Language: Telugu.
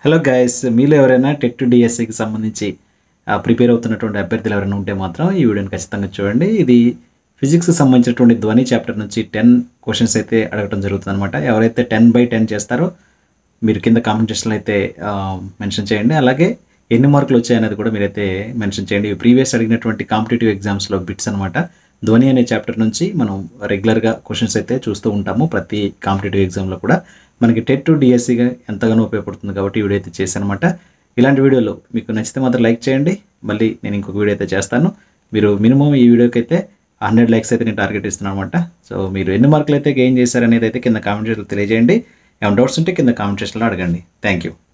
హలో గైస్ మీలో ఎవరైనా టెట్ టు డిఎస్సికి సంబంధించి ఆ, ప్రిపేర్ అవుతున్నటువంటి అభ్యర్థులు ఎవరైనా ఉంటే మాత్రం ఈ వీడియోని ఖచ్చితంగా చూడండి ఇది ఫిజిక్స్కి సంబంధించినటువంటి ధ్వని చాప్టర్ నుంచి టెన్ క్వశ్చన్స్ అయితే అడగడం జరుగుతుంది అనమాట ఎవరైతే టెన్ బై టెన్ చేస్తారో మీరు కింద కామెంట్ సెక్షన్లో అయితే మెన్షన్ చేయండి అలాగే ఎన్ని మార్కులు వచ్చాయనేది కూడా మీరైతే మెన్షన్ చేయండి ఇవి ప్రీవియస్ అడిగినటువంటి కాంపిటేటివ్ ఎగ్జామ్స్లో బిట్స్ అనమాట ధ్వని అనే చాప్టర్ నుంచి మనం రెగ్యులర్గా క్వశ్చన్స్ అయితే చూస్తూ ఉంటాము ప్రతి కాంపిటేటివ్ ఎగ్జామ్లో కూడా మనకి టెట్ టు డిఎస్సిగా ఎంతగానో ఉపయోగపడుతుంది కాబట్టి ఈ వీడియో అయితే చేశానమాట ఇలాంటి వీడియోలు మీకు నచ్చితే మాత్రం లైక్ చేయండి మళ్ళీ నేను ఇంకొక వీడియో అయితే చేస్తాను మీరు మినిమం ఈ వీడియోకి అయితే హండ్రెడ్ లైక్స్ అయితే నేను టార్గెట్ ఇస్తున్నాను అనమాట సో మీరు ఎన్ని మార్కులు అయితే గెయిన్ చేశారనేది అయితే కింద కామెంట్ సెక్షన్లో తెలియజేయండి ఏమైనా డౌట్స్ ఉంటే కింద కామెంట్ సెక్షన్లో అడగండి థ్యాంక్ యూ